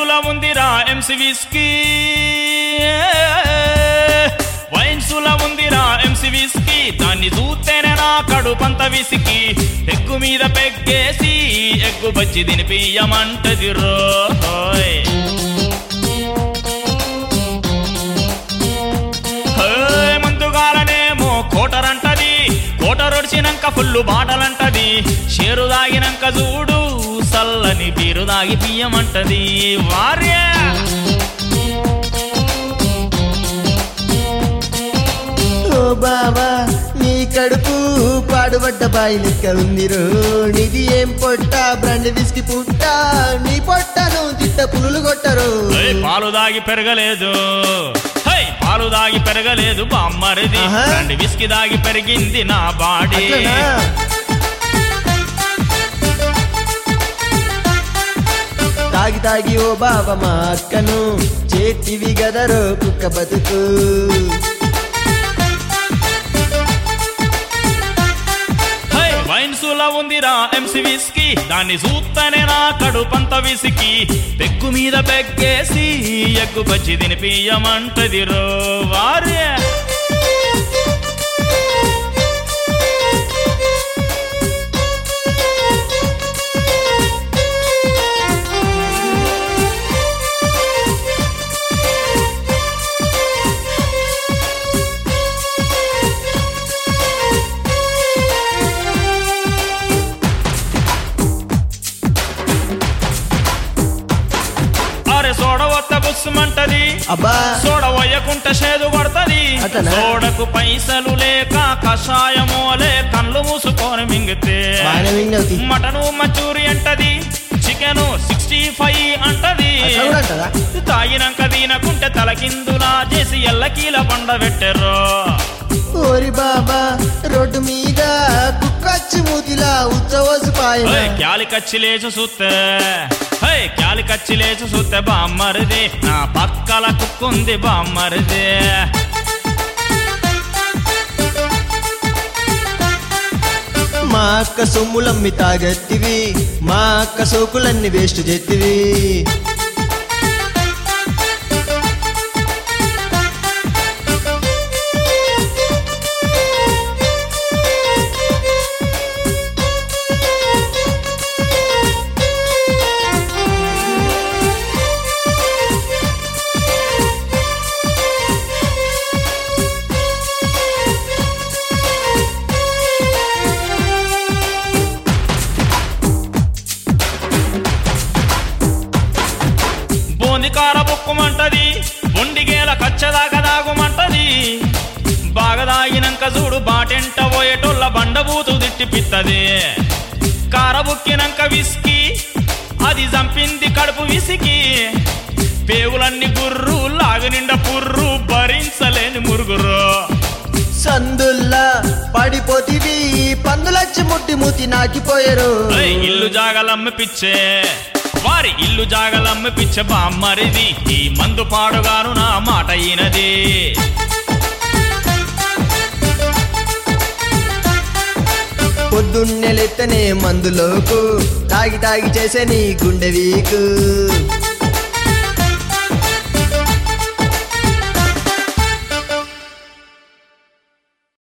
వైన్సుల ఉందిరా MC whisky వైన్సుల ఉందిరా MC whisky దాన్ని చూస్తేనే నా కడుపంత విసికి ఎగ్గు మీద పెగ్గేసి ఎగ్గు బజ్జి తినిపియమంటది రోయ్ హేయ్, ముందుగాలనేమో కోటరంటది కోటరొడిచినాక ఫుల్లు బాటలంటది షేరు దాగినాక చూడు సల్లని బీరు దాగి పియ్యమంటది వార్య ఓ బావా నీ కడుపు పాడుబడ్డ బాయి లెక్క ఉందిరో నీది ఏం పొట్ట బ్రండ్ విస్కి పుట్ట నీ పొట్టను తిట్ట పులులు కొట్టరు హేయ్, పాలు దాగి పెరగలేదు హై పాలు దాగి పెరగలేదు బామ్మరిది ఆహా. రెండు విస్కి దాగి పెరిగింది నా బాడీ అట్లనా? తాగి తాగి ఓ బావ మా అక్కను చేతివి గదరో కుక్క బతుకు హై వైన్సులా ఉందిరా ఎంసి విస్కీ దాన్ని చూస్తేనే నా కడుపంత విసికి పెగ్గు మీద పెగ్గేసి ఎగ్గు బజ్జి తినిపియమంటది రో వార్య అరే సోడవత్త బుస్సుమంటది అబ్బా సోడ వయ్యకుంట చేదు పడుతుంది అట్లనా? సోడకు పైసలు లేక కషాయమోలే కళ్ళు మూసుకొని మింగితే బాగానే విన్నవుతి మటను మచూరి అంటది చికెన్ సిక్స్టీ ఫైవ్ అంటది అట్లా కూడా అంటదా తాగినాక తినకుంటే తలకిందులా చేసి ఎల్లకీల పండ పెట్టారు ఓరి బాబా రోడ్డు మీద కుక్కచ్చి మూతిలా ఉచ్చవోసి పాయన క్యాలి కచ్చి లేచి చూస్తే హే క్యాలి కచ్చి లేచి చూస్తే బామ్మరిది నా పక్కల కుక్కుంది బామ్మరిది మా అక్క సొమ్ములమ్మి తాగెత్తివి మా అక్క సోకులన్నీ వేస్ట్ చేతివి బూంది కార బుక్కుమంటది బొండిగేల కచ్చదాకా దాగుమంటది బాగా దాగినాక చూడు బాటెంట పోయేటోళ్ళ బండబూతు తిట్టి పిత్తది కార బుక్కినాక విసికి అది చంపింది కడుపు విసికి పేగులన్నీ గుర్రు లాగు నిండా పుర్రు భరించలేని మురుగురు సందుల్లా పడిపోతివి పందులచ్చి ముట్టి మూతి నాకిపోయారు ఏయ్, ఇల్లు జాగలమ్మ పిచ్చే వారి ఇల్లు జాగలమ్మ పిచ్చ బామ్మరిది ఈ మందు పాడుగాను నా మాట ఈనది పొద్దున్నే లెత్తనే మందులోకు తాగి తాగి చేసే నీ గుండె వీకు